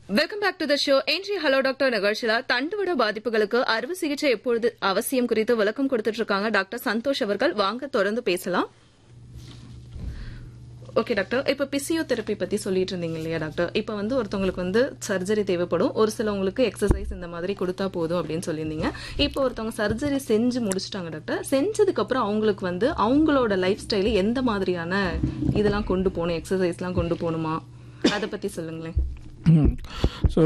welcome back to the show இன்றைய hello doctor நிகழ்ச்சியில தண்டுவட பாதிப்புகளுக்கு அறுவை சிகிச்சை எப்பொழுது அவசியம் குறித்து விளக்கம் கொடுத்துட்டு இருக்காங்க டாக்டர் சந்தோஷ் அவர்கள் வாங்க தொடர்ந்து பேசலாம் ஓகே டாக்டர் இப்ப பிசியோதெரப்பி பத்தி சொல்லிட்டு இருந்தீங்க இல்லையா டாக்டர் இப்ப வந்து ஒருத்தவங்களுக்கு வந்து சர்ஜரி தேவைப்படும் ஒரு சிலவங்களுக்கு எக்ஸசைஸ் இந்த மாதிரி கொடுத்தா போதும் அப்படின்னு சொல்லியிருந்தீங்க இப்போ ஒருத்தவங்க சர்ஜரி செஞ்சு முடிச்சிட்டாங்க டாக்டர் செஞ்சதுக்கு அப்புறம் அவங்களுக்கு வந்து அவங்களோட லைஃப் ஸ்டைல எந்த மாதிரியான இதெல்லாம் கொண்டு போகணும் எக்ஸசைஸ்லாம் கொண்டு போகணுமா அதை பத்தி சொல்லுங்களேன் ஸோ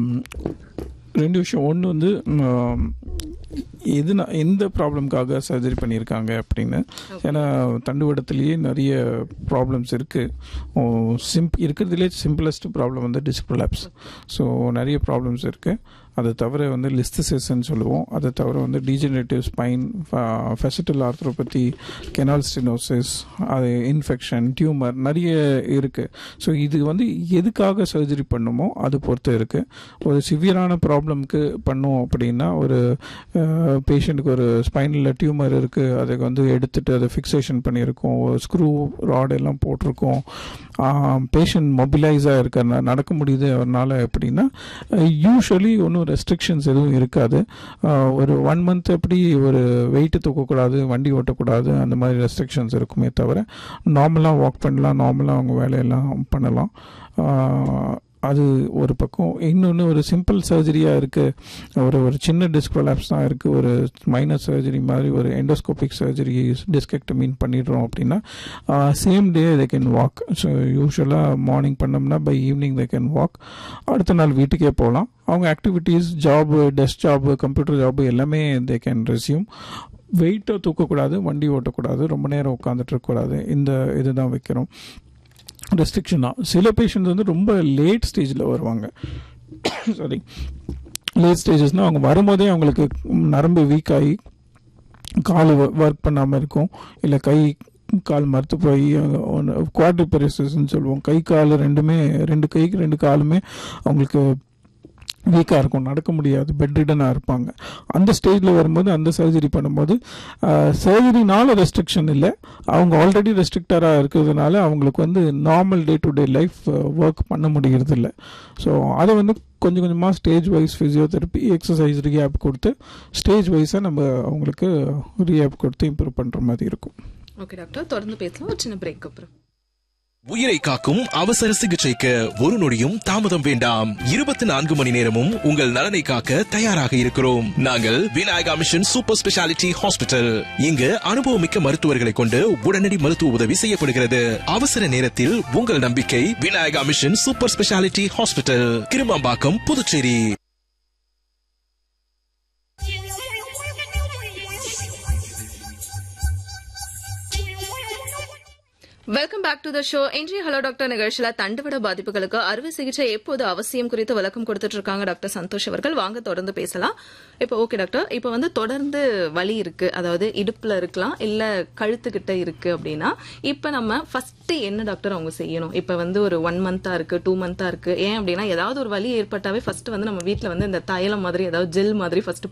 ரெண்டு விஷயம் ஒன்று வந்து ம், எதுனா எந்த ப்ராப்ளம்காக சர்ஜரி பண்ணியிருக்காங்க அப்படின்னு ஏன்னா தண்டுவடத்துலேயே நிறைய ப்ராப்ளம்ஸ் இருக்குது சிம்ப் இருக்கிறதுலே சிம்பிளஸ்ட் ப்ராப்ளம் வந்து டிஸ்பிரலாப்ஸ் ஸோ நிறைய ப்ராப்ளம்ஸ் இருக்குது அதை தவிர வந்து லிஸ்தசிஸ்ன்னு சொல்லுவோம் அதை தவிர வந்து degenerative spine facetal arthropathy canal stenosis அது இன்ஃபெக்ஷன் டியூமர் நிறைய இருக்குது ஸோ இது வந்து எதுக்காக சர்ஜரி பண்ணுமோ அது பொறுத்து இருக்குது ஒரு சிவியரான ப்ராப்ளம்க்கு பண்ணோம் அப்படின்னா ஒரு பேஷண்ட்டுக்கு ஒரு ஸ்பைனில் டியூமர் இருக்குது அதுக்கு வந்து எடுத்துட்டு அதை ஃபிக்சேஷன் பண்ணியிருக்கோம் ஒரு ஸ்க்ரூ ராட் எல்லாம் போட்டிருக்கோம் பேஷண்ட் மொபிலைஸாக இருக்க நடக்க முடியுது அவரால் எப்படின்னா யூஸ்வலி ஒன்றும் ரெஸ்ட்ரிக்ஷன்ஸ் எதுவும் இருக்காது ஆஹ் ஒரு ஒன் மந்த் எப்படி ஒரு வெயிட்டு தூக்கக்கூடாது வண்டி ஓட்டக்கூடாது அந்த மாதிரி ரெஸ்ட்ரிக்ஷன்ஸ் இருக்குமே தவிர நார்மலாக வாக் பண்ணலாம் நார்மலாக அவங்க வேலையெல்லாம் பண்ணலாம் ஆஹ் அது ஒரு பக்கம் இன்னொன்று ஒரு சிம்பிள் சர்ஜரியாக இருக்குது ஒரு ஒரு சின்ன டிஸ்க் ப்ரொலாப்ஸ் தான் இருக்குது ஒரு மைனர் சர்ஜரி மாதிரி ஒரு எண்டோஸ்கோபிக் சர்ஜரி டிஸ்கெக்டமின் பண்ணிடுறோம் அப்படின்னா same day they can walk so யூஸ்வலாக மார்னிங் பண்ணோம்னா by evening they can walk அடுத்த நாள் வீட்டுக்கே போகலாம் அவங்க activities job desk job computer job எல்லாமே தே கேன் ரெசியூம் வெயிட்டை தூக்கக்கூடாது வண்டி ஓட்டக்கூடாது ரொம்ப நேரம் உட்காந்துட்டு இருக்கக்கூடாது இந்த இதுதான் வைக்கிறோம் ரெஸ்ட்ரிக்ஷன் தான் சில பேஷண்ட் வந்து ரொம்ப லேட் ஸ்டேஜில் வருவாங்க சாரி லேட் ஸ்டேஜஸ்னால் அவங்க வரும்போதே அவங்களுக்கு நரம்பு வீக் ஆகி கால் ஒர்க் பண்ணாமல் இருக்கும் இல்லை கை கால் மறுத்து போய் குவாட்ரிபெரிசஸ்ன்னு சொல்லுவோம் கை கால் ரெண்டுமே ரெண்டு கைக்கு ரெண்டு காலுமே அவங்களுக்கு வீக்காக இருக்கும் நடக்க முடியாது பெட்ரிடனாக இருப்பாங்க அந்த ஸ்டேஜில் வரும்போது அந்த சர்ஜரி பண்ணும்போது சர்ஜரினால ரெஸ்ட்ரிக்ஷன் இல்லை அவங்க ஆல்ரெடி ரெஸ்ட்ரிக்டராக இருக்கிறதுனால அவங்களுக்கு வந்து normal day to day life work பண்ண முடிகிறது இல்லை ஸோ அதை வந்து கொஞ்சம் கொஞ்சமாக stage wise physiotherapy exercise rehab கொடுத்து ஸ்டேஜ் வைஸாக நம்ம அவங்களுக்கு ரீஹேப் கொடுத்து இம்ப்ரூவ் பண்ணுற மாதிரி இருக்கும் ஓகே டாக்டர் தொடர்ந்து பேசலாம் ஒரு சின்ன பிரேக் அப்புறம் உயிரை காக்கும் அவசர சிகிச்சைக்கு ஒரு நொடியும் தாமதம் வேண்டாம் இருபத்தி நான்கு மணி நேரமும் உங்கள் நலனை காக்க தயாராக இருக்கிறோம் நாங்கள் Vinayaka mission super speciality hospital இங்கு அனுபவமிக்க மருத்துவர்களை கொண்டு உடனடி மருத்துவ உதவி செய்யப்படுகிறது அவசர நேரத்தில் உங்கள் நம்பிக்கை Vinayaka mission super speciality hospital Kirumampakkam Puducherry welcome back to the show இன்றைய ஹலோ டாக்டர் நிகழ்ச்சியில தண்டுவட பாதிப்புகளுக்கு அறுவை சிகிச்சை எப்போது அவசியம் குறித்து விளக்கம் கொடுத்துட்டு இருக்காங்க டாக்டர் சந்தோஷ் அவர்கள் வாங்க தொடர்ந்து பேசலாம் இப்போ ஓகே டாக்டர் இப்போ வந்து தொடர்ந்து வலி இருக்கு அதாவது இடுப்புல இருக்கலாம் இல்ல கழுத்துக்கிட்ட இருக்கு அப்படின்னா இப்போ நம்ம ஃபர்ஸ்ட் என்ன டாக்டர் அவங்க செய்யணும் இப்போ வந்து ஒரு ஒன் மந்தா இருக்கு டூ மந்தா இருக்கு ஏன் அப்படின்னா ஏதாவது ஒரு வலி ஏற்பட்டாவே ஃபர்ஸ்ட் வந்து நம்ம வீட்ல வந்து இந்த தைலம் மாதிரி ஏதாவது ஜெல் மாதிரி ஃபர்ஸ்ட்